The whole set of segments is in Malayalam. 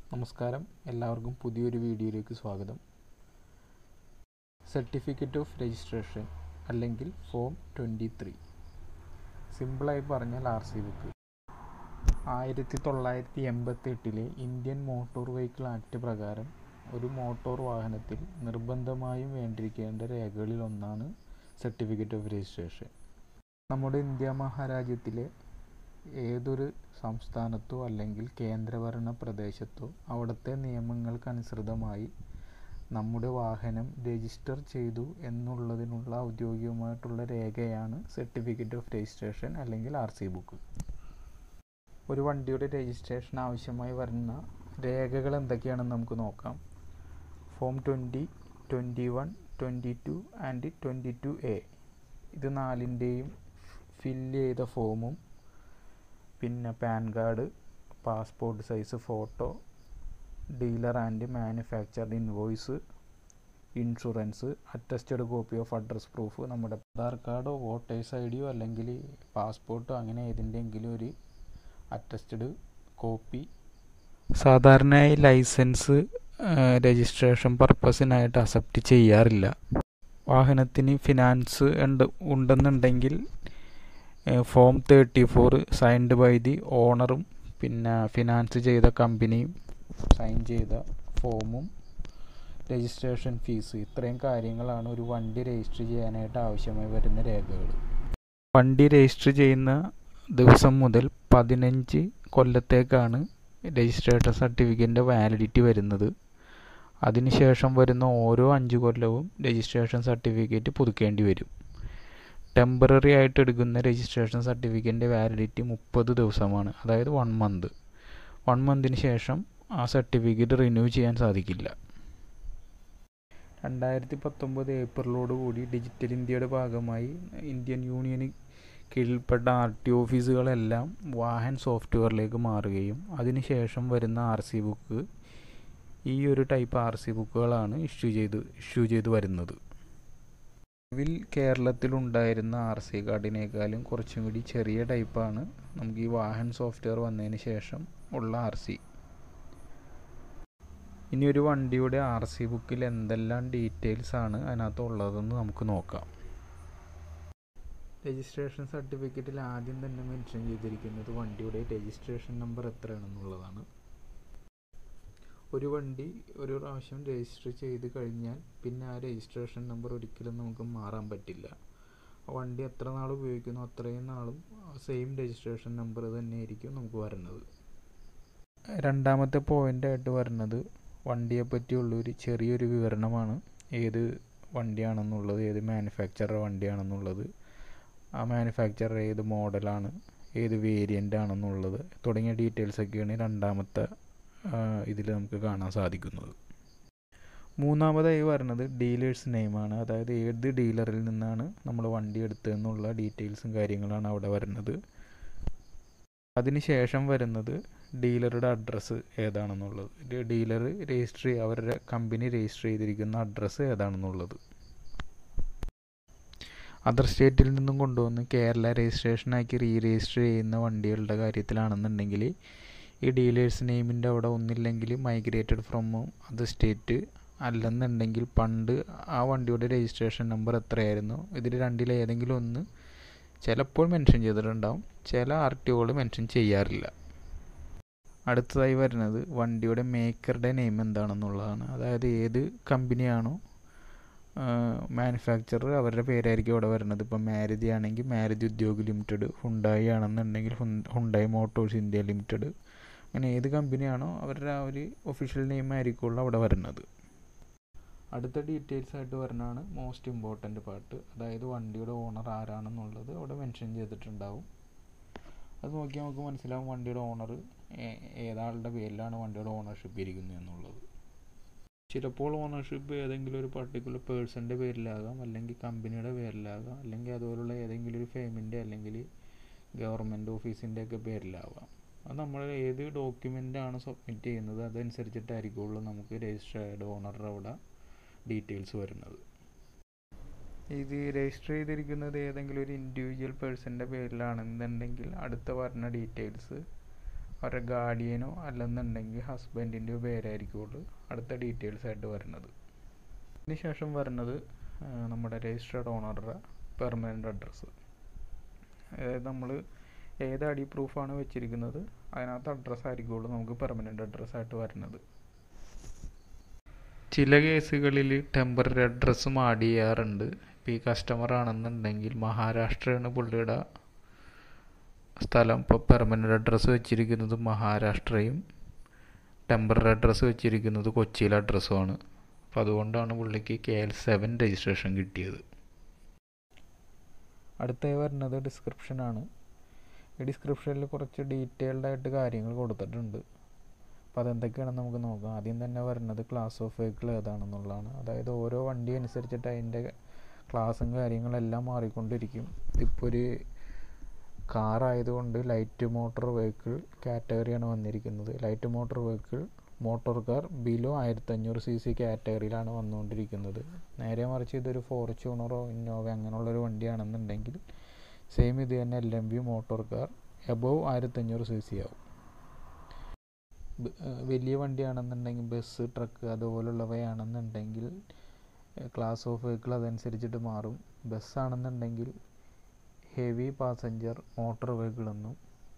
നമസ്കാരം എല്ലാവർക്കും പുതിയൊരു വീഡിയോയിലേക്ക് സ്വാഗതം സർട്ടിഫിക്കറ്റ് ഓഫ് രജിസ്ട്രേഷൻ അല്ലെങ്കിൽ ഫോം ട്വൻറ്റി ത്രീ സിമ്പിളായി പറഞ്ഞാൽ ആർ സി ബുക്ക് ആയിരത്തി തൊള്ളായിരത്തി എൺപത്തി എട്ടിലെ ഇന്ത്യൻ മോട്ടോർ വെഹിക്കിൾ ആക്ട് പ്രകാരം ഒരു മോട്ടോർ വാഹനത്തിൽ നിർബന്ധമായും വേണ്ടിയിരിക്കേണ്ട രേഖകളിൽ ഒന്നാണ് സർട്ടിഫിക്കറ്റ് ഓഫ് രജിസ്ട്രേഷൻ നമ്മുടെ ഇന്ത്യ മഹാരാജ്യത്തിലെ ഏതൊരു സംസ്ഥാനത്തോ അല്ലെങ്കിൽ കേന്ദ്രഭരണ പ്രദേശത്തോ അവിടുത്തെ നിയമങ്ങൾക്കനുസൃതമായി നമ്മുടെ വാഹനം രജിസ്റ്റർ ചെയ്തു എന്നുള്ളതിനുള്ള ഔദ്യോഗികമായിട്ടുള്ള രേഖയാണ് സർട്ടിഫിക്കറ്റ് ഓഫ് രജിസ്ട്രേഷൻ അല്ലെങ്കിൽ ആർ സി ബുക്ക് ഒരു വണ്ടിയുടെ രജിസ്ട്രേഷൻ ആവശ്യമായി വരുന്ന രേഖകൾ എന്തൊക്കെയാണെന്ന് നമുക്ക് നോക്കാം form twenty twenty one twenty two and twenty two A ഇത് നാലിൻ്റെയും ഫില്ല് ചെയ്ത ഫോമും പിന്നെ PAN card passport size photo dealer and manufactured invoice insurance attested copy of address proof നമ്മുടെ ആധാർ കാർഡോ വോട്ടേഴ്സ് ഐ ഡിയോ അല്ലെങ്കിൽ പാസ്പോർട്ടോ അങ്ങനെ ഏതിൻ്റെങ്കിലും ഒരു അറ്റസ്റ്റഡ് കോപ്പി സാധാരണയായി ലൈസൻസ് രജിസ്ട്രേഷൻ പർപ്പസിനായിട്ട് അക്സെപ്റ്റ് ചെയ്യാറില്ല വാഹനത്തിന് ഫിനാൻസ് ഉണ്ട് ഉണ്ടെന്നുണ്ടെങ്കിൽ form thirty four signed by the ഓണറും പിന്നെ ഫിനാൻസ് ചെയ്ത കമ്പനിയും സൈൻ ചെയ്ത ഫോമും രജിസ്ട്രേഷൻ ഫീസ് ഇത്രയും കാര്യങ്ങളാണ് ഒരു വണ്ടി രജിസ്റ്റർ ചെയ്യാനായിട്ട് ആവശ്യമായി വരുന്ന രേഖകൾ വണ്ടി രജിസ്റ്റർ ചെയ്യുന്ന ദിവസം മുതൽ പതിനഞ്ച് കൊല്ലത്തേക്കാണ് രജിസ്ട്രേഷൻ സർട്ടിഫിക്കറ്റിൻ്റെ വാലിഡിറ്റി വരുന്നത് അതിനുശേഷം വരുന്ന ഓരോ അഞ്ച് കൊല്ലവും രജിസ്ട്രേഷൻ സർട്ടിഫിക്കറ്റ് പുതുക്കേണ്ടി വരും ടെമ്പററി ആയിട്ട് എടുക്കുന്ന രജിസ്ട്രേഷൻ സർട്ടിഫിക്കറ്റിൻ്റെ വാലിഡിറ്റി മുപ്പത് ദിവസമാണ് അതായത് വൺ മന്ത് വൺ മന്തിന് ശേഷം ആ സർട്ടിഫിക്കറ്റ് റിന്യൂ ചെയ്യാൻ സാധിക്കില്ല രണ്ടായിരത്തി പത്തൊമ്പത് ഏപ്രിലോടുകൂടി ഡിജിറ്റൽ ഇന്ത്യയുടെ ഭാഗമായി ഇന്ത്യൻ യൂണിയന് കീഴിൽപ്പെട്ട ആർ ടി ഓഫീസുകളെല്ലാം വാഹൻ സോഫ്റ്റ്വെയറിലേക്ക് മാറുകയും അതിനുശേഷം വരുന്ന ആർ സി ബുക്ക് ഈ ഒരു ടൈപ്പ് ആർ സി ബുക്കുകളാണ് ഇഷ്യൂ ചെയ്ത് ഇഷ്യൂ ചെയ്ത് വരുന്നത് നിലവിൽ കേരളത്തിലുണ്ടായിരുന്ന ആർ സി കാർഡിനേക്കാളും കുറച്ചും കൂടി ചെറിയ ടൈപ്പാണ് നമുക്ക് ഈ വാഹൻ സോഫ്റ്റ്വെയർ വന്നതിന് ശേഷം ഉള്ള ആർ സി ഇനി ഒരു വണ്ടിയുടെ ആർ സി ബുക്കിൽ എന്തെല്ലാം ഡീറ്റെയിൽസ് ആണ് അതിനകത്ത് ഉള്ളതെന്ന് നമുക്ക് നോക്കാം രജിസ്ട്രേഷൻ സർട്ടിഫിക്കറ്റിൽ ആദ്യം തന്നെ മെൻഷൻ ചെയ്തിരിക്കുന്നത് വണ്ടിയുടെ രജിസ്ട്രേഷൻ നമ്പർ എത്രയാണെന്നുള്ളതാണ് ഒരു വണ്ടി ഒരു പ്രാവശ്യം രജിസ്റ്റർ ചെയ്ത് കഴിഞ്ഞാൽ പിന്നെ ആ രജിസ്ട്രേഷൻ നമ്പർ ഒരിക്കലും നമുക്ക് മാറാൻ പറ്റില്ല വണ്ടി എത്ര നാൾ ഉപയോഗിക്കുന്നു അത്രയും നാളും സെയിം രജിസ്ട്രേഷൻ നമ്പർ തന്നെയായിരിക്കും നമുക്ക് വരുന്നത് രണ്ടാമത്തെ പോയിൻ്റ് ആയിട്ട് വരുന്നത് വണ്ടിയെ പറ്റിയുള്ളൊരു ചെറിയൊരു വിവരണമാണ് ഏത് വണ്ടിയാണെന്നുള്ളത് ഏത് മാനുഫാക്ചറർ വണ്ടിയാണെന്നുള്ളത് ആ മാനുഫാക്ചറർ ഏത് മോഡലാണ് ഏത് വേരിയൻ്റ് ആണെന്നുള്ളത് തുടങ്ങിയ ഡീറ്റെയിൽസൊക്കെയാണ് രണ്ടാമത്തെ ഇതിൽ നമുക്ക് കാണാൻ സാധിക്കുന്നത് മൂന്നാമതായി വരുന്നത് ഡീലേഴ്സ് നെയിമാണ് അതായത് ഏത് ഡീലറിൽ നിന്നാണ് നമ്മൾ വണ്ടി എടുത്തതെന്നുള്ള ഡീറ്റെയിൽസും കാര്യങ്ങളാണ് അവിടെ വരുന്നത് അതിനുശേഷം വരുന്നത് ഡീലറുടെ അഡ്രസ്സ് ഏതാണെന്നുള്ളത് ഡീലർ രജിസ്റ്റർ അവരുടെ കമ്പനി രജിസ്റ്റർ ചെയ്തിരിക്കുന്ന അഡ്രസ്സ് ഏതാണെന്നുള്ളത് അതർ സ്റ്റേറ്റിൽ നിന്നും കൊണ്ടുവന്ന് കേരള രജിസ്ട്രേഷനാക്കി റീ രജിസ്റ്റർ ചെയ്യുന്ന വണ്ടികളുടെ കാര്യത്തിലാണെന്നുണ്ടെങ്കിൽ ഈ ഡീലേഴ്സ് നെയിമിൻ്റെ അവിടെ ഒന്നില്ലെങ്കിൽ മൈഗ്രേറ്റഡ് ഫ്രം അത് സ്റ്റേറ്റ് അല്ലെന്നുണ്ടെങ്കിൽ പണ്ട് ആ വണ്ടിയുടെ രജിസ്ട്രേഷൻ നമ്പർ എത്രയായിരുന്നു ഇതിൽ രണ്ടിൽ ഏതെങ്കിലും ഒന്ന് ചിലപ്പോൾ മെൻഷൻ ചെയ്തിട്ടുണ്ടാവും ചില ആർ ടി ഒകൾ മെൻഷൻ ചെയ്യാറില്ല അടുത്തതായി വരുന്നത് വണ്ടിയുടെ മേക്കറുടെ നെയിം എന്താണെന്നുള്ളതാണ് അതായത് ഏത് കമ്പനിയാണോ മാനുഫാക്ചറർ അവരുടെ പേരായിരിക്കും അവിടെ വരുന്നത് ഇപ്പോൾ മാരുതി ആണെങ്കിൽ മാരുതി ഉദ്യോഗ് ലിമിറ്റഡ് ഹുണ്ടായി ആണെന്നുണ്ടെങ്കിൽ ഹുണ്ടായി മോട്ടോഴ്സ് ഇന്ത്യ ലിമിറ്റഡ് അങ്ങനെ ഏത് കമ്പനിയാണോ അവരുടെ ആ ഒരു ഒഫീഷ്യൽ നെയിം ആയിരിക്കുള്ളൂ അവിടെ വരുന്നത് അടുത്ത ഡീറ്റെയിൽസ് ആയിട്ട് വരുന്നതാണ് മോസ്റ്റ് ഇമ്പോർട്ടൻ്റ് പാർട്ട് അതായത് വണ്ടിയുടെ ഓണർ ആരാണെന്നുള്ളത് അവിടെ മെൻഷൻ ചെയ്തിട്ടുണ്ടാവും അത് നോക്കിയാൽ നമുക്ക് മനസ്സിലാവും വണ്ടിയുടെ ഓണർ ഏതാളുടെ പേരിലാണ് വണ്ടിയുടെ ഓണർഷിപ്പ് ഇരിക്കുന്നത് എന്നുള്ളത് ചിലപ്പോൾ ഓണർഷിപ്പ് ഏതെങ്കിലും ഒരു പർട്ടിക്കുലർ പേഴ്സൻ്റെ പേരിലാകാം അല്ലെങ്കിൽ കമ്പനിയുടെ പേരിലാകാം അല്ലെങ്കിൽ അതുപോലുള്ള ഏതെങ്കിലും ഒരു ഫേമിൻ്റെ അല്ലെങ്കിൽ ഗവൺമെൻറ് ഓഫീസിൻ്റെ ഒക്കെ പേരിലാവാം അത് നമ്മൾ ഏത് ഡോക്യുമെൻ്റ് ആണ് സബ്മിറ്റ് ചെയ്യുന്നത് അതനുസരിച്ചിട്ടായിരിക്കുള്ളൂ നമുക്ക് രജിസ്റ്റേർഡ് ഓണറുടെ അവിടെ ഡീറ്റെയിൽസ് വരുന്നത് ഇത് രജിസ്റ്റർ ചെയ്തിരിക്കുന്നത് ഏതെങ്കിലും ഒരു ഇൻഡിവിജ്വൽ പേഴ്സൻ്റെ പേരിലാണെന്നുണ്ടെങ്കിൽ അടുത്ത പറഞ്ഞ ഡീറ്റെയിൽസ് അവരുടെ ഗാർഡിയനോ അല്ലെന്നുണ്ടെങ്കിൽ ഹസ്ബൻഡിൻ്റെയോ പേരായിരിക്കുള്ളൂ അടുത്ത ഡീറ്റെയിൽസ് ആയിട്ട് വരുന്നത് അതിന് ശേഷം വരുന്നത് നമ്മുടെ രജിസ്റ്റേർഡ് ഓണറുടെ പെർമനൻ്റ് അഡ്രസ്സ് അതായത് നമ്മൾ ഏത് ഐ ഡി പ്രൂഫാണ് വെച്ചിരിക്കുന്നത് അതിനകത്ത് അഡ്രസ്സ് ആയിരിക്കുള്ളൂ നമുക്ക് പെർമനൻ്റ് അഡ്രസ്സായിട്ട് വരുന്നത് ചില കേസുകളിൽ ടെമ്പററി അഡ്രസ്സും ആഡ് ചെയ്യാറുണ്ട് ഇപ്പോൾ ഈ കസ്റ്റമർ ആണെന്നുണ്ടെങ്കിൽ മഹാരാഷ്ട്രയാണ് പുള്ളിയുടെ സ്ഥലം ഇപ്പോൾ പെർമനൻ്റ് അഡ്രസ്സ് വെച്ചിരിക്കുന്നത് മഹാരാഷ്ട്രയും ടെമ്പററി അഡ്രസ്സ് വെച്ചിരിക്കുന്നത് കൊച്ചിയിലെ അഡ്രസ്സുമാണ് അപ്പോൾ അതുകൊണ്ടാണ് പുള്ളിക്ക് കെ എൽ സെവൻ രജിസ്ട്രേഷൻ കിട്ടിയത് അടുത്തായി വരുന്നത് ഡിസ്ക്രിപ്ഷനാണ് ഈ ഡിസ്ക്രിപ്ഷനിൽ കുറച്ച് ഡീറ്റെയിൽഡ് ആയിട്ട് കാര്യങ്ങൾ കൊടുത്തിട്ടുണ്ട് അപ്പോൾ അതെന്തൊക്കെയാണെന്ന് നമുക്ക് നോക്കാം ആദ്യം തന്നെ വരുന്നത് ക്ലാസ് ഓഫ് വെഹിക്കിൾ ഏതാണെന്നുള്ളതാണ് അതായത് ഓരോ വണ്ടി അനുസരിച്ചിട്ട് അതിൻ്റെ ക്ലാസ്സും കാര്യങ്ങളെല്ലാം മാറിക്കൊണ്ടിരിക്കും ഇതിപ്പോൾ ഒരു കാർ ആയതുകൊണ്ട് ലൈറ്റ് മോട്ടോർ വെഹിക്കിൾ കാറ്റഗറിയാണ് വന്നിരിക്കുന്നത് light motor vehicle motor car below ആയിരത്തഞ്ഞൂറ് സി സി കാറ്റഗറിയിലാണ് വന്നുകൊണ്ടിരിക്കുന്നത് നേരെ മറിച്ച് ഇതൊരു ഫോർച്യൂണറോ ഇന്നോവ അങ്ങനെയുള്ളൊരു വണ്ടിയാണെന്നുണ്ടെങ്കിൽ സെയിം ഇത് തന്നെ L M V motor car above ആയിരത്തഞ്ഞൂറ് സി സി ആവും വലിയ വണ്ടിയാണെന്നുണ്ടെങ്കിൽ ബസ് ട്രക്ക് അതുപോലുള്ളവയാണെന്നുണ്ടെങ്കിൽ ക്ലാസ് ഓഫ് വെഹിക്കിൾ അതനുസരിച്ചിട്ട് മാറും ബസ്സാണെന്നുണ്ടെങ്കിൽ ഹെവി പാസഞ്ചർ മോട്ടോർ വെഹിക്കിൾ എന്നും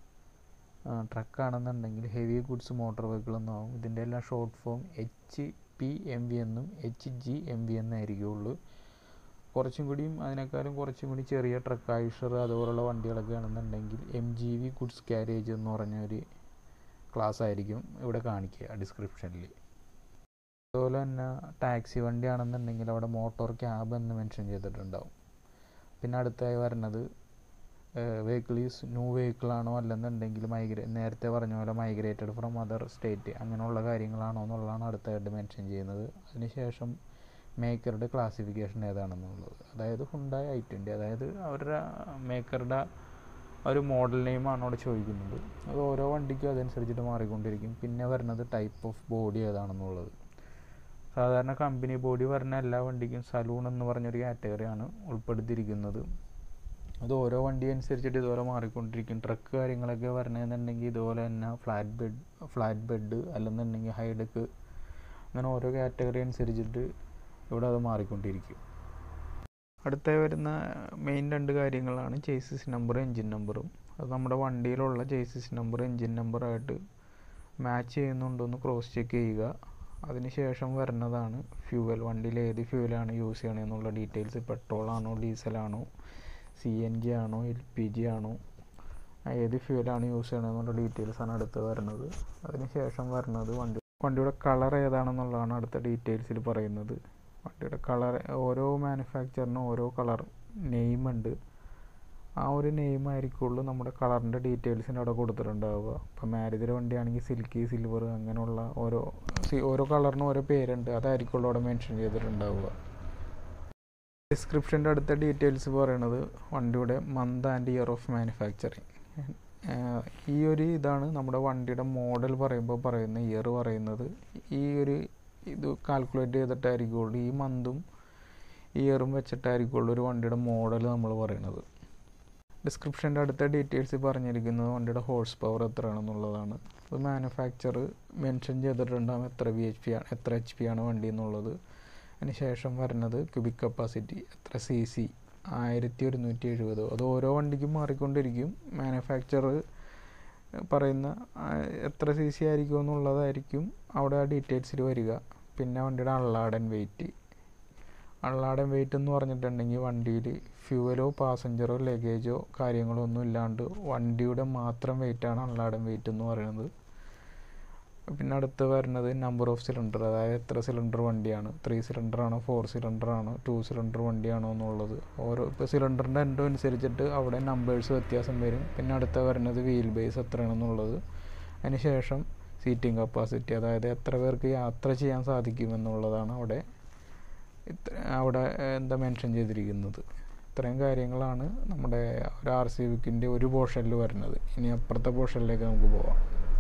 ട്രക്കാണെന്നുണ്ടെങ്കിൽ ഹെവി ഗുഡ്സ് മോട്ടോർ വെഹിക്കിൾ എന്നും ആവും ഇതിൻ്റെ എല്ലാം short form H P M V എന്നും എച്ച് ജി എം വി എന്നായിരിക്കുള്ളൂ കുറച്ചും കൂടിയും അതിനേക്കാളും കുറച്ചും കൂടി ചെറിയ ട്രക്ക് ഐഷർ അതുപോലുള്ള വണ്ടികളൊക്കെ ആണെന്നുണ്ടെങ്കിൽ M G V goods carriage എന്ന് പറഞ്ഞ ഒരു ക്ലാസ് ആയിരിക്കും ഇവിടെ കാണിക്കുക ഡിസ്ക്രിപ്ഷനിൽ അതുപോലെ തന്നെ ടാക്സി വണ്ടി ആണെന്നുണ്ടെങ്കിൽ അവിടെ മോട്ടോർ ക്യാബ് എന്ന് മെൻഷൻ ചെയ്തിട്ടുണ്ടാവും പിന്നെ അടുത്തായി വരുന്നത് വെഹിക്കിൾ ഈസ് ന്യൂ വെഹിക്കിൾ ആണോ അല്ലെന്നുണ്ടെങ്കിൽ മൈഗ്രേ നേരത്തെ പറഞ്ഞ പോലെ മൈഗ്രേറ്റഡ് ഫ്രം അതർ സ്റ്റേറ്റ് അങ്ങനെയുള്ള കാര്യങ്ങളാണോ എന്നുള്ളതാണ് അടുത്തായിട്ട് മെൻഷൻ ചെയ്യുന്നത് അതിനുശേഷം മേക്കറുടെ ക്ലാസിഫിക്കേഷൻ ഏതാണെന്നുള്ളത് അതായത് ഹുണ്ടായ ഐ ട്വൻ്റി അതായത് അവരുടെ മേക്കറുടെ ഒരു മോഡൽ നെയിമാണ് അവിടെ ചോദിക്കുന്നത് അത് ഓരോ വണ്ടിക്കും അതനുസരിച്ചിട്ട് മാറിക്കൊണ്ടിരിക്കും പിന്നെ വരുന്നത് ടൈപ്പ് ഓഫ് ബോഡി ഏതാണെന്നുള്ളത് സാധാരണ കമ്പനി ബോഡി പറഞ്ഞ എല്ലാ വണ്ടിക്കും സലൂൺ എന്ന് പറഞ്ഞൊരു കാറ്റഗറിയാണ് ഉൾപ്പെടുത്തിയിരിക്കുന്നത് അത് ഓരോ വണ്ടി അനുസരിച്ചിട്ട് ഇതുപോലെ മാറിക്കൊണ്ടിരിക്കും ട്രക്ക് കാര്യങ്ങളൊക്കെ വരണമെന്നുണ്ടെങ്കിൽ ഇതുപോലെ തന്നെ ഫ്ലാറ്റ് ബെഡ് ഫ്ലാറ്റ് ബെഡ് അല്ലെന്നുണ്ടെങ്കിൽ ഹൈഡക്ക് അങ്ങനെ ഓരോ കാറ്റഗറി അനുസരിച്ചിട്ട് ഇവിടെ അത് മാറിക്കൊണ്ടിരിക്കും അടുത്തായി വരുന്ന മെയിൻ രണ്ട് കാര്യങ്ങളാണ് ചേസിസ് നമ്പറും എൻജിൻ നമ്പറും അത് നമ്മുടെ വണ്ടിയിലുള്ള ചേസിസ് നമ്പർ എൻജിൻ നമ്പറായിട്ട് മാച്ച് ചെയ്യുന്നുണ്ടോ എന്ന് ക്രോസ് ചെക്ക് ചെയ്യുക അതിനുശേഷം വരുന്നതാണ് ഫ്യൂവൽ വണ്ടിയിൽ ഏത് ഫ്യൂവലാണ് യൂസ് ചെയ്യണമെന്നുള്ള ഡീറ്റെയിൽസ് പെട്രോൾ ആണോ ഡീസലാണോ സി എൻ ജി ആണോ എൽ പി ജി ആണോ ഏത് ഫ്യൂവലാണ് യൂസ് ചെയ്യണമെന്നുള്ള ഡീറ്റെയിൽസാണ് അടുത്ത് വരുന്നത് അതിനുശേഷം വരുന്നത് വണ്ടി വണ്ടിയുടെ കളർ ഏതാണെന്നുള്ളതാണ് അടുത്ത ഡീറ്റെയിൽസിൽ പറയുന്നത് വണ്ടിയുടെ കളർ ഓരോ മാനുഫാക്ചറിനും ഓരോ കളർ നെയിം ഉണ്ട് ആ ഒരു നെയിം ആയിരിക്കുള്ളൂ നമ്മുടെ കളറിൻ്റെ ഡീറ്റെയിൽസിൻ്റെ അവിടെ കൊടുത്തിട്ടുണ്ടാവുക ഇപ്പം മാരുതിയുടെ വണ്ടിയാണെങ്കിൽ സിൽക്കി സിൽവർ അങ്ങനെയുള്ള ഓരോ ഓരോ കളറിനും ഓരോ പേരുണ്ട് അതായിരിക്കുള്ളൂ അവിടെ മെൻഷൻ ചെയ്തിട്ടുണ്ടാവുക ഡിസ്ക്രിപ്ഷൻ്റെ അടുത്ത ഡീറ്റെയിൽസ് പറയുന്നത് വണ്ടിയുടെ month and year of manufacturing ഈ ഒരു ഇതാണ് നമ്മുടെ വണ്ടിയുടെ മോഡൽ പറയുമ്പോൾ പറയുന്ന ഇയർ പറയുന്നത് ഈ ഒരു ഇത് കാൽക്കുലേറ്റ് ചെയ്തിട്ടായിരിക്കുള്ളൂ ഈ മന്തും ഇയറും വെച്ചിട്ടായിരിക്കുള്ളൂ ഒരു വണ്ടിയുടെ മോഡൽ നമ്മൾ പറയുന്നത് ഡിസ്ക്രിപ്ഷൻ്റെ അടുത്ത ഡീറ്റെയിൽസ് പറഞ്ഞിരിക്കുന്നത് വണ്ടിയുടെ ഹോഴ്സ് പവർ എത്രയാണെന്നുള്ളതാണ് അത് മാനുഫാക്ചർ മെൻഷൻ ചെയ്തിട്ടുണ്ടാകും എത്ര ബി എച്ച് പി ആണ് എത്ര എച്ച് പി ആണ് വണ്ടി എന്നുള്ളത് അതിന് ശേഷം വരുന്നത് ക്യൂബിക് കപ്പാസിറ്റി എത്ര സി സി ആയിരത്തി ഒരുന്നൂറ്റി എഴുപത് അത് ഓരോ വണ്ടിക്കും മാറിക്കൊണ്ടിരിക്കും മാനുഫാക്ചർ പറയുന്ന എത്ര സി സി ആയിരിക്കും എന്നുള്ളതായിരിക്കും അവിടെ ആ ഡീറ്റെയിൽസിൽ വരിക പിന്നെ വണ്ടിയുടെ അള്ളാടൻ വെയിറ്റ് അള്ളാടൻ വെയിറ്റ് എന്ന് പറഞ്ഞിട്ടുണ്ടെങ്കിൽ വണ്ടിയിൽ ഫ്യൂവലോ പാസഞ്ചറോ ലഗേജോ കാര്യങ്ങളോ ഒന്നും ഇല്ലാണ്ട് വണ്ടിയുടെ മാത്രം വെയിറ്റാണ് അള്ളാടൻ വെയിറ്റ് എന്ന് പറയുന്നത് പിന്നെ അടുത്ത് വരുന്നത് നമ്പർ ഓഫ് സിലിണ്ടർ അതായത് എത്ര സിലിണ്ടർ വണ്ടിയാണ് ത്രീ സിലിണ്ടർ ആണോ ഫോർ സിലിണ്ടർ ആണോ ടു സിലിണ്ടർ വണ്ടിയാണോ എന്നുള്ളത് ഓരോ ഇപ്പോൾ സിലിണ്ടറിൻ്റെ എണ്ണം അനുസരിച്ചിട്ട് അവിടെ നമ്പേഴ്സ് വ്യത്യാസം വരും പിന്നെ അടുത്ത വരുന്നത് വീൽ ബേസ് എത്രയാണെന്നുള്ളത് അതിന് ശേഷം സീറ്റിംഗ് കപ്പാസിറ്റി അതായത് എത്ര പേർക്ക് യാത്ര ചെയ്യാൻ സാധിക്കുമെന്നുള്ളതാണ് അവിടെ അവിടെ എന്താ മെൻഷൻ ചെയ്തിരിക്കുന്നത് ഇത്രയും കാര്യങ്ങളാണ് നമ്മുടെ ഒരു ആർ സി ബുക്കിൻ്റെ ഒരു പോർഷനിൽ വരുന്നത് ഇനി അപ്പുറത്തെ പോർഷനിലേക്ക് നമുക്ക് പോവാം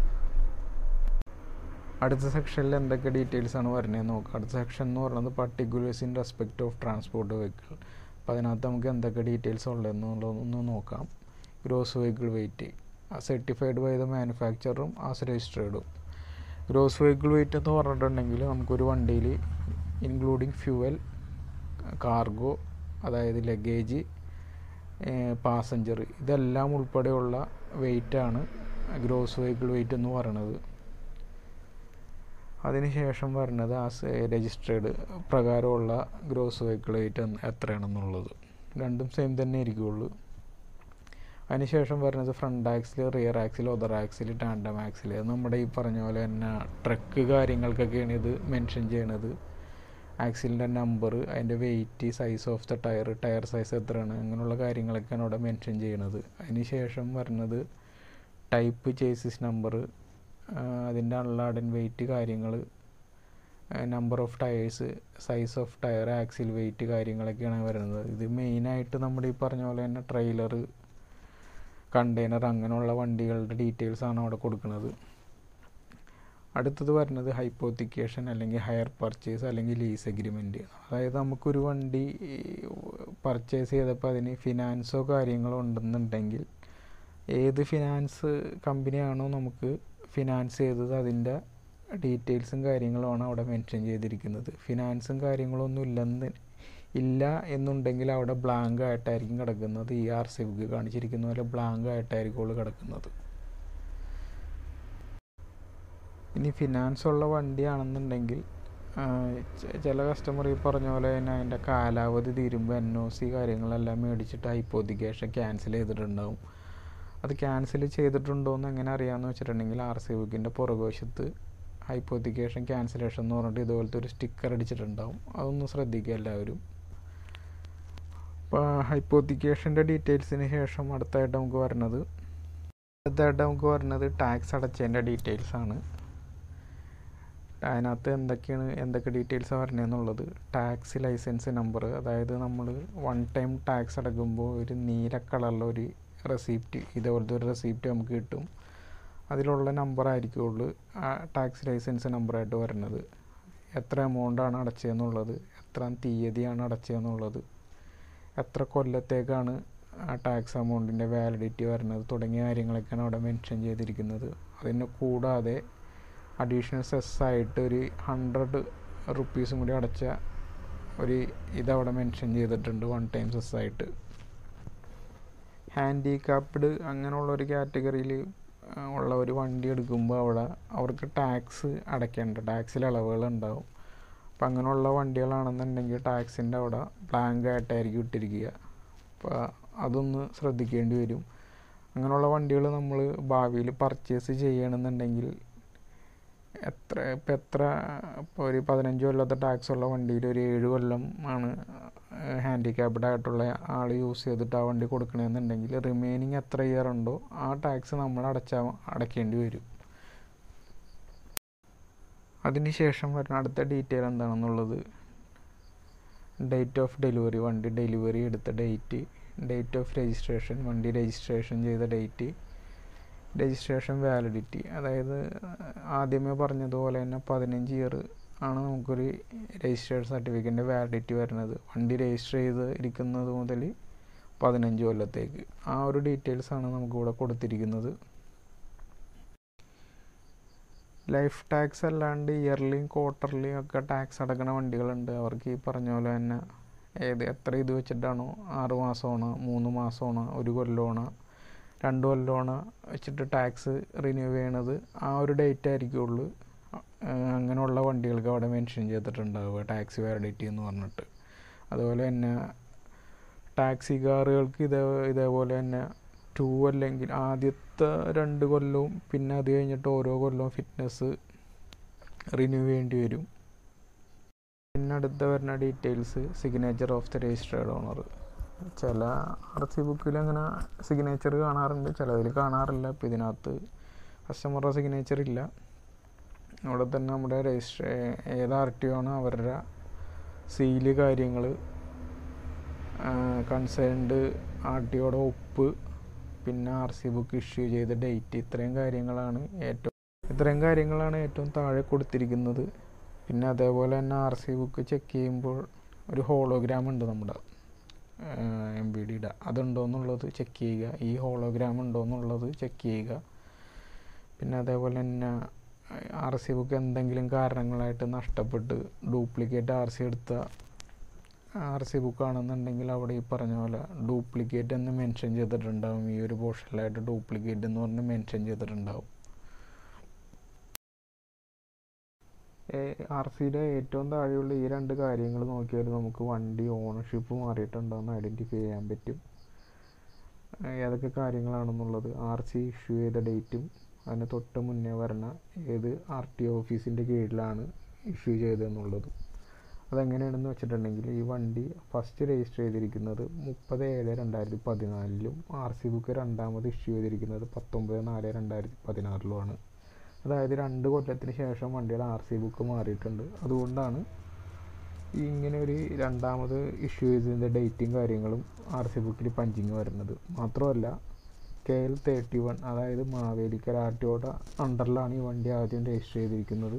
അടുത്ത സെക്ഷനിൽ എന്തൊക്കെ ഡീറ്റെയിൽസ് ആണ് വരുന്നതെന്ന് നോക്കാം അടുത്ത സെക്ഷൻ എന്ന് പറയുന്നത് particulars in respect of transport vehicle അപ്പോൾ അതിനകത്ത് നമുക്ക് എന്തൊക്കെ ഡീറ്റെയിൽസ് ഉള്ളതെന്നുള്ളതൊന്ന് നോക്കാം gross vehicle weight certified by the മാനുഫാക്ചറും ആസ് രജിസ്റ്റേർഡും ഗ്രോസ് വെഹിക്കിൾ വെയിറ്റ് എന്ന് പറഞ്ഞിട്ടുണ്ടെങ്കിൽ നമുക്കൊരു വണ്ടിയിൽ ഇൻക്ലൂഡിങ് ഫ്യൂവൽ കാർഗോ അതായത് ലഗേജ് പാസഞ്ചർ ഇതെല്ലാം ഉൾപ്പെടെയുള്ള വെയിറ്റാണ് ഗ്രോസ് വെഹിക്കിൾ വെയിറ്റ് എന്ന് പറയുന്നത് അതിനുശേഷം വരുന്നത് ആ രജിസ്ട്രേഡ് പ്രകാരമുള്ള ഗ്രോസ് വെഹിക്കിൾ വെയിറ്റ് എത്രയാണെന്നുള്ളത് രണ്ടും സെയിം തന്നെ ആയിരിക്കുള്ളൂ അതിനുശേഷം വരുന്നത് front axle rear axle other axle tandem axle നമ്മുടെ ഈ പറഞ്ഞ പോലെ തന്നെ ട്രക്ക് കാര്യങ്ങൾക്കൊക്കെയാണ് ഇത് മെൻഷൻ ചെയ്യണത് ആക്സിലിൻ്റെ നമ്പർ അതിൻ്റെ weight size of the tyre tyre size എത്രയാണ് അങ്ങനെയുള്ള കാര്യങ്ങളൊക്കെയാണ് അവിടെ മെൻഷൻ ചെയ്യണത് അതിന് ശേഷം വരുന്നത് ടൈപ്പ് ചേസിസ് നമ്പർ അതിൻ്റെ അൺലാഡൻ വെയിറ്റ് കാര്യങ്ങൾ number of tyres size of tyre axle weight കാര്യങ്ങളൊക്കെയാണ് വരുന്നത് ഇത് മെയിനായിട്ട് നമ്മുടെ ഈ പറഞ്ഞ പോലെ തന്നെ ട്രെയിലർ കണ്ടെയ്നർ അങ്ങനെയുള്ള വണ്ടികളുടെ ഡീറ്റെയിൽസ് ആണ് അവിടെ കൊടുക്കുന്നത് അടുത്തത് വരുന്നത് ഹൈപ്പോത്തിക്കേഷൻ അല്ലെങ്കിൽ ഹയർ പർച്ചേസ് അല്ലെങ്കിൽ ലീസ് എഗ്രിമെൻറ്റ് അതായത് നമുക്കൊരു വണ്ടി പർച്ചേസ് ചെയ്തപ്പോൾ അതിന് ഫിനാൻസോ കാര്യങ്ങളോ ഉണ്ടെന്നുണ്ടെങ്കിൽ ഏത് ഫിനാൻസ് കമ്പനിയാണോ നമുക്ക് ഫിനാൻസ് ചെയ്തത് അതിൻ്റെ ഡീറ്റെയിൽസും കാര്യങ്ങളുമാണ് അവിടെ മെൻഷൻ ചെയ്തിരിക്കുന്നത് ഫിനാൻസും കാര്യങ്ങളൊന്നും ഇല്ലെന്ന് ഇല്ല എന്നുണ്ടെങ്കിൽ അവിടെ ബ്ലാങ്ക് ആയിട്ടായിരിക്കും കിടക്കുന്നത് ഈ ആർ സി ബുക്ക് കാണിച്ചിരിക്കുന്ന പോലെ ബ്ലാങ്ക് ആയിട്ടായിരിക്കും കിടക്കുന്നത് ഇനി ഫിനാൻസ് ഉള്ള വണ്ടിയാണെന്നുണ്ടെങ്കിൽ ചില കസ്റ്റമർ ഈ പറഞ്ഞ പോലെ തന്നെ അതിൻ്റെ കാലാവധി തീരുമ്പോൾ എൻ ഒ സി കാര്യങ്ങളെല്ലാം മേടിച്ചിട്ട് ഹൈപ്പോത്തിക്കേഷൻ ക്യാൻസൽ ചെയ്തിട്ടുണ്ടാവും അത് ക്യാൻസൽ ചെയ്തിട്ടുണ്ടോ എന്ന് എങ്ങനെ അറിയാമെന്ന് വെച്ചിട്ടുണ്ടെങ്കിൽ ആർ സി ബുക്കിൻ്റെ പുറകുവശത്ത് ഹൈപ്പോത്തിക്കേഷൻ ക്യാൻസലേഷൻ എന്ന് പറഞ്ഞിട്ട് ഇതുപോലത്തെ ഒരു സ്റ്റിക്കർ അടിച്ചിട്ടുണ്ടാവും അതൊന്ന് ശ്രദ്ധിക്കുക എല്ലാവരും അപ്പോൾ ഹൈപ്പോത്തിക്കേഷൻ്റെ ഡീറ്റെയിൽസിന് ശേഷം അടുത്തായിട്ട് നമുക്ക് വരുന്നത് അടുത്തായിട്ട് നമുക്ക് വരുന്നത് ടാക്സ് അടച്ചതിൻ്റെ ഡീറ്റെയിൽസ് ആണ് അതിനകത്ത് എന്തൊക്കെയാണ് എന്തൊക്കെ ഡീറ്റെയിൽസ് വരണേന്നുള്ളത് ടാക്സ് ലൈസൻസ് നമ്പർ അതായത് നമ്മൾ വൺ ടൈം ടാക്സ് അടക്കുമ്പോൾ ഒരു നീല കളറിലുള്ള ഒരു റെസിപ്റ്റ് ഇതേപോലത്തെ ഒരു റെസിപ്റ്റ് നമുക്ക് കിട്ടും അതിലുള്ള നമ്പർ ആയിരിക്കുള്ളൂ ആ ടാക്സ് ലൈസൻസ് നമ്പറായിട്ട് വരുന്നത് എത്ര എമൗണ്ടാണ് അടച്ചതെന്നുള്ളത് എത്ര തീയതിയാണ് അടച്ചതെന്നുള്ളത് എത്ര കൊല്ലത്തേക്കാണ് ആ ടാക്സ് എമൗണ്ടിൻ്റെ വാലിഡിറ്റി വരുന്നത് തുടങ്ങിയ കാര്യങ്ങളൊക്കെയാണ് അവിടെ മെൻഷൻ ചെയ്തിരിക്കുന്നത് അതിന് കൂടാതെ അഡീഷണൽ സെസ് ആയിട്ട് ഒരു ഹൺഡ്രഡ് റുപ്പീസും കൂടി അടച്ച ഒരു ഇതവിടെ മെൻഷൻ ചെയ്തിട്ടുണ്ട് വൺ ടൈം സെസ് ആയിട്ട് ഹാൻഡികാപ്ഡ് അങ്ങനെയുള്ള ഒരു കാറ്റഗറിയിൽ ഉള്ള ഒരു വണ്ടി എടുക്കുമ്പോൾ അവിടെ അവർക്ക് ടാക്സ് അടയ്ക്കേണ്ട ടാക്സിൽ ഇളവുകൾ ഉണ്ടാവും അപ്പം അങ്ങനെയുള്ള വണ്ടികളാണെന്നുണ്ടെങ്കിൽ ടാക്സിൻ്റെ അവിടെ ബ്ലാങ്ക് ആയിട്ടായിരിക്കും ഇട്ടിരിക്കുക അപ്പോൾ അതൊന്ന് ശ്രദ്ധിക്കേണ്ടി വരും അങ്ങനെയുള്ള വണ്ടികൾ നമ്മൾ ഭാവിയിൽ പർച്ചേസ് ചെയ്യണമെന്നുണ്ടെങ്കിൽ എത്ര ഇപ്പം എത്ര ഇപ്പോൾ ഒരു പതിനഞ്ച് കൊല്ലത്തെ ടാക്സ് ഉള്ള വണ്ടിയിൽ ഒരു ഏഴ് കൊല്ലം ആണ് ഹാൻഡിക്യാപ്ഡ് ആയിട്ടുള്ള ആൾ യൂസ് ചെയ്തിട്ട് ആ വണ്ടി കൊടുക്കണമെന്നുണ്ടെങ്കിൽ റിമൈനിങ് എത്ര ഇയർ ഉണ്ടോ ആ ടാക്സ് നമ്മൾ അടച്ചാൽ അടയ്ക്കേണ്ടി വരും അതിനുശേഷം വരുന്ന അടുത്ത ഡീറ്റെയിൽ എന്താണെന്നുള്ളത് ഡേറ്റ് ഓഫ് ഡെലിവറി വണ്ടി ഡെലിവറി എടുത്ത ഡേറ്റ് ഡേറ്റ് ഓഫ് രജിസ്ട്രേഷൻ വണ്ടി രജിസ്ട്രേഷൻ ചെയ്ത ഡേറ്റ് രജിസ്ട്രേഷൻ വാലിഡിറ്റി അതായത് ആദ്യമേ പറഞ്ഞതുപോലെ തന്നെ പതിനഞ്ച് ഇയർ ആണ് നമുക്കൊരു രജിസ്ട്രേഷൻ സർട്ടിഫിക്കറ്റിൻ്റെ വാലിഡിറ്റി വരുന്നത് വണ്ടി രജിസ്റ്റർ ചെയ്ത് ഇരിക്കുന്നത് മുതൽ പതിനഞ്ച് കൊല്ലത്തേക്ക് ആ ഒരു ഡീറ്റെയിൽസ് ആണ് നമുക്കിവിടെ കൊടുത്തിരിക്കുന്നത് ലൈഫ് ടാക്സ് അല്ലാണ്ട് ഇയർലിയും ക്വാർട്ടർലിയും ഒക്കെ ടാക്സ് അടക്കുന്ന വണ്ടികളുണ്ട് അവർക്ക് ഈ പറഞ്ഞ പോലെ തന്നെ ഏത് എത്ര ഇത് വെച്ചിട്ടാണോ ആറ് മാസമാണോ മൂന്ന് മാസമാണോ ഒരു കൊല്ലമാണോ രണ്ട് കൊല്ലമാണ് വെച്ചിട്ട് ടാക്സ് റിന്യൂ ചെയ്യണത് ആ ഒരു ഡേറ്റ് ആയിരിക്കുള്ളൂ അങ്ങനെയുള്ള വണ്ടികൾക്ക് അവിടെ മെൻഷൻ ചെയ്തിട്ടുണ്ടാവുക ടാക്സി വാലിഡിറ്റി എന്ന് പറഞ്ഞിട്ട് അതുപോലെ തന്നെ ടാക്സി കാറുകൾക്ക് ഇതേ ഇതേപോലെ തന്നെ ടു അല്ലെങ്കിൽ ആദ്യത്തെ രണ്ട് കൊല്ലവും പിന്നെ അത് കഴിഞ്ഞിട്ട് ഓരോ കൊല്ലവും ഫിറ്റ്നസ് റിന്യൂ ചെയ്യേണ്ടി വരും പിന്നെ അടുത്ത വരുന്ന details signature of the registered owner ചില ആർ സി ബുക്കിൽ അങ്ങനെ സിഗ്നേച്ചർ കാണാറുണ്ട് ചിലതിൽ കാണാറില്ല ഇപ്പോൾ ഇതിനകത്ത് കസ്റ്റമറുടെ സിഗ്നേച്ചർ ഇല്ല അവിടെ തന്നെ നമ്മുടെ രജിസ്റ്റർ ഏത് ആർ ടി ആണോ അവരുടെ സീല് കാര്യങ്ങൾ കൺസേൺഡ് ആർ ടി ഒയുടെ ഒപ്പ് പിന്നെ ആർ സി ബുക്ക് ഇഷ്യൂ ചെയ്ത ഡേറ്റ് ഇത്രയും കാര്യങ്ങളാണ് ഏറ്റവും ഇത്രയും കാര്യങ്ങളാണ് ഏറ്റവും താഴെ കൊടുത്തിരിക്കുന്നത് പിന്നെ അതേപോലെ തന്നെ ആർ സി ബുക്ക് ചെക്ക് ചെയ്യുമ്പോൾ ഒരു ഹോളോഗ്രാം ഉണ്ട് നമ്മുടെ എം ബി ഡിയുടെ അതുണ്ടോ എന്നുള്ളത് ചെക്ക് ചെയ്യുക ഈ ഹോളോഗ്രാം ഉണ്ടോ എന്നുള്ളത് ചെക്ക് ചെയ്യുക പിന്നെ അതേപോലെ തന്നെ ആർ സി ബുക്ക് എന്തെങ്കിലും കാരണങ്ങളായിട്ട് നഷ്ടപ്പെട്ട് ഡ്യൂപ്ലിക്കേറ്റ് ആർ സി എടുത്ത ആർ സി ബുക്ക് ആണെന്നുണ്ടെങ്കിൽ അവിടെ ഈ പറഞ്ഞ പോലെ ഡ്യൂപ്ലിക്കേറ്റ് എന്ന് മെൻഷൻ ചെയ്തിട്ടുണ്ടാവും ഈ ഒരു പോർഷനിലായിട്ട് ഡ്യൂപ്ലിക്കേറ്റ് എന്ന് പറഞ്ഞ് മെൻഷൻ ചെയ്തിട്ടുണ്ടാവും ആർ സിയുടെ ഏറ്റവും താഴെയുള്ള ഈ രണ്ട് കാര്യങ്ങൾ നോക്കിയാൽ നമുക്ക് വണ്ടി ഓണർഷിപ്പ് മാറിയിട്ടുണ്ടോയെന്ന് ഐഡൻറ്റിഫൈ ചെയ്യാൻ പറ്റും ഏതൊക്കെ കാര്യങ്ങളാണെന്നുള്ളത് ആർ സി ഇഷ്യൂ ചെയ്ത ഡേറ്റും അതിന് തൊട്ട് മുന്നേ വരണ ഏത് ആർ ടി ഓഫീസിൻ്റെ കീഴിലാണ് ഇഷ്യൂ ചെയ്തതെന്നുള്ളത് അതെങ്ങനെയാണെന്ന് വെച്ചിട്ടുണ്ടെങ്കിൽ ഈ വണ്ടി ഫസ്റ്റ് രജിസ്റ്റർ ചെയ്തിരിക്കുന്നത് മുപ്പത് ഏഴ് രണ്ടായിരത്തി പതിനാലിലും ആർ സി ബുക്ക് രണ്ടാമത് ഇഷ്യൂ ചെയ്തിരിക്കുന്നത് പത്തൊമ്പത് നാല് രണ്ടായിരത്തി പതിനാറിലുമാണ് അതായത് രണ്ട് കൊല്ലത്തിന് ശേഷം വണ്ടിയുടെ ആർ സി ബുക്ക് മാറിയിട്ടുണ്ട് അതുകൊണ്ടാണ് ഈ ഇങ്ങനെ ഒരു രണ്ടാമത് ഇഷ്യൂ ചെയ്തതിൻ്റെ ഡേറ്റും കാര്യങ്ങളും ആർ സി ബുക്കിൽ പഞ്ചിങ് വരുന്നത് മാത്രമല്ല കെ എൽ തേർട്ടി വൺ അതായത് മാവേലിക്കര ആർ ടി ഒയുടെ അണ്ടറിലാണ് ഈ വണ്ടി ആദ്യം രജിസ്റ്റർ ചെയ്തിരിക്കുന്നത്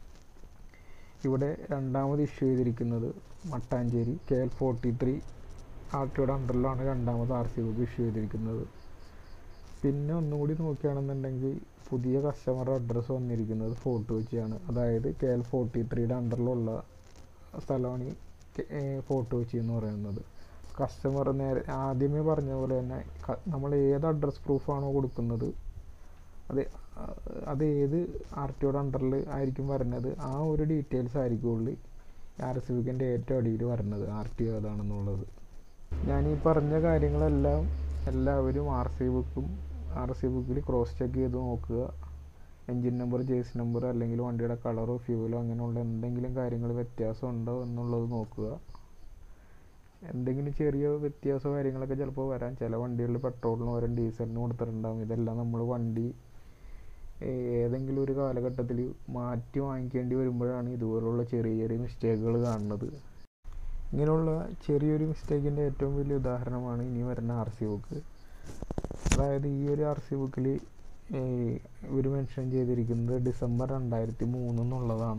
ഇവിടെ രണ്ടാമത് ഇഷ്യൂ ചെയ്തിരിക്കുന്നത് Mattancherry K L forty three R T ഒയുടെ അണ്ടറിലാണ് രണ്ടാമത് ആർ സി ബുക്ക് ഇഷ്യൂ ചെയ്തിരിക്കുന്നത് പിന്നെ ഒന്നുകൂടി നോക്കുകയാണെന്നുണ്ടെങ്കിൽ പുതിയ കസ്റ്റമർ അഡ്രസ്സ് വന്നിരിക്കുന്നത് ഫോർട്ട് കൊച്ചിയാണ് അതായത് കെ എൽ ഫോർട്ടി ത്രീയുടെ അണ്ടറിലുള്ള സ്ഥലമാണ് ഈ ഫോർട്ട് കൊച്ചി എന്ന് പറയുന്നത് കസ്റ്റമർ നേരെ ആദ്യമേ പറഞ്ഞ പോലെ തന്നെ നമ്മൾ ഏത് അഡ്രസ് പ്രൂഫാണോ കൊടുക്കുന്നത് അത് അത് ഏത് ആർ ടി ഒയുടെ അണ്ടറിൽ ആയിരിക്കും വരുന്നത് ആ ഒരു ഡീറ്റെയിൽസ് ആയിരിക്കുള്ളൂ ആർ എസ് ബുക്കിൻ്റെ ഏറ്റവും അടിയിൽ വരുന്നത് ആർ ടി ഒ ഏതാണെന്നുള്ളത് ഞാൻ ഈ പറഞ്ഞ കാര്യങ്ങളെല്ലാം എല്ലാവരും ആർ സി ബുക്കും ആർ സി ബുക്കിൽ ക്രോസ് ചെക്ക് ചെയ്ത് നോക്കുക എൻജിൻ നമ്പർ ജേഴ്സി നമ്പർ അല്ലെങ്കിൽ വണ്ടിയുടെ കളറോ ഫ്യൂവലോ അങ്ങനെയുള്ള എന്തെങ്കിലും കാര്യങ്ങൾ വ്യത്യാസം ഉണ്ടോ എന്നുള്ളത് നോക്കുക എന്തെങ്കിലും ചെറിയ വ്യത്യാസമോ കാര്യങ്ങളൊക്കെ ചിലപ്പോൾ വരാം ചില വണ്ടികളിൽ പെട്രോളിന് പകരം ഡീസലിന് കൊടുത്തിട്ടുണ്ടാകും ഇതെല്ലാം നമ്മൾ വണ്ടി ഏതെങ്കിലും ഒരു കാലഘട്ടത്തിൽ മാറ്റി വാങ്ങിക്കേണ്ടി വരുമ്പോഴാണ് ഇതുപോലുള്ള ചെറിയ ചെറിയ മിസ്റ്റേക്കുകൾ കാണുന്നത് ഇങ്ങനെയുള്ള ചെറിയൊരു മിസ്റ്റേക്കിൻ്റെ ഏറ്റവും വലിയ ഉദാഹരണമാണ് ഇനി വരുന്ന ആർ സി ബുക്ക് അതായത് ഈ ഒരു ആർ സി ബുക്കിൽ ഇവർ മെൻഷൻ ചെയ്തിരിക്കുന്നത് ഡിസംബർ രണ്ടായിരത്തി മൂന്ന് എന്നുള്ളതാണ്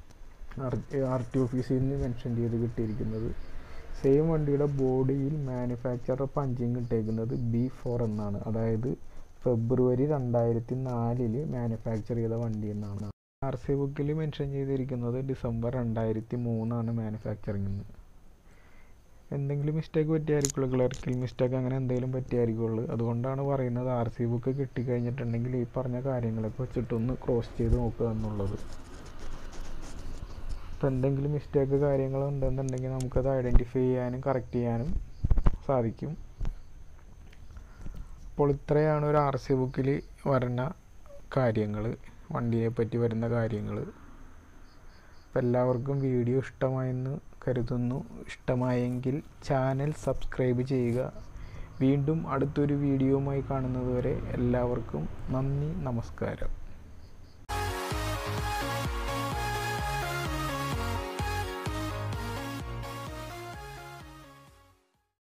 ആർ ടി ഓഫീസിൽ നിന്ന് മെൻഷൻ ചെയ്ത് കിട്ടിയിരിക്കുന്നത് സെയിം വണ്ടിയുടെ ബോഡിയിൽ മാനുഫാക്ചറർ പഞ്ചിങ് ഇട്ടേക്കുന്നത് ബി ഫോർ എന്നാണ് അതായത് ഫെബ്രുവരി രണ്ടായിരത്തി നാലില് മാനുഫാക്ചർ ചെയ്ത വണ്ടി എന്നാണ് ആർ സി ബുക്കിൽ മെൻഷൻ ചെയ്തിരിക്കുന്നത് ഡിസംബർ രണ്ടായിരത്തി മൂന്നാണ് മാനുഫാക്ചറിങ് എന്തെങ്കിലും മിസ്റ്റേക്ക് പറ്റിയായിരിക്കുള്ളൂ ക്ലർക്കിൽ മിസ്റ്റേക്ക് അങ്ങനെ എന്തെങ്കിലും പറ്റിയായിരിക്കുള്ളൂ അതുകൊണ്ടാണ് പറയുന്നത് ആർ സി ബുക്ക് കിട്ടിക്കഴിഞ്ഞിട്ടുണ്ടെങ്കിൽ ഈ പറഞ്ഞ കാര്യങ്ങളൊക്കെ വെച്ചിട്ടൊന്ന് ക്രോസ് ചെയ്ത് നോക്കുക എന്നുള്ളത് അപ്പോൾ എന്തെങ്കിലും മിസ്റ്റേക്ക് കാര്യങ്ങൾ ഉണ്ടെന്നുണ്ടെങ്കിൽ നമുക്കത് ഐഡൻറ്റിഫൈ ചെയ്യാനും കറക്റ്റ് ചെയ്യാനും സാധിക്കും അപ്പോൾ ഇത്രയാണ് ഒരു ആർ സി ബുക്കിൽ വരുന്ന കാര്യങ്ങൾ വണ്ടിയെ പറ്റി വരുന്ന കാര്യങ്ങൾ അപ്പോൾ എല്ലാവർക്കും വീഡിയോ ഇഷ്ടമായെന്ന് കരുതുന്നു ഇഷ്ടമായെങ്കിൽ ചാനൽ സബ്സ്ക്രൈബ് ചെയ്യുക വീണ്ടും അടുത്തൊരു വീഡിയോയുമായി കാണുന്നതുവരെ എല്ലാവർക്കും നന്ദി നമസ്കാരം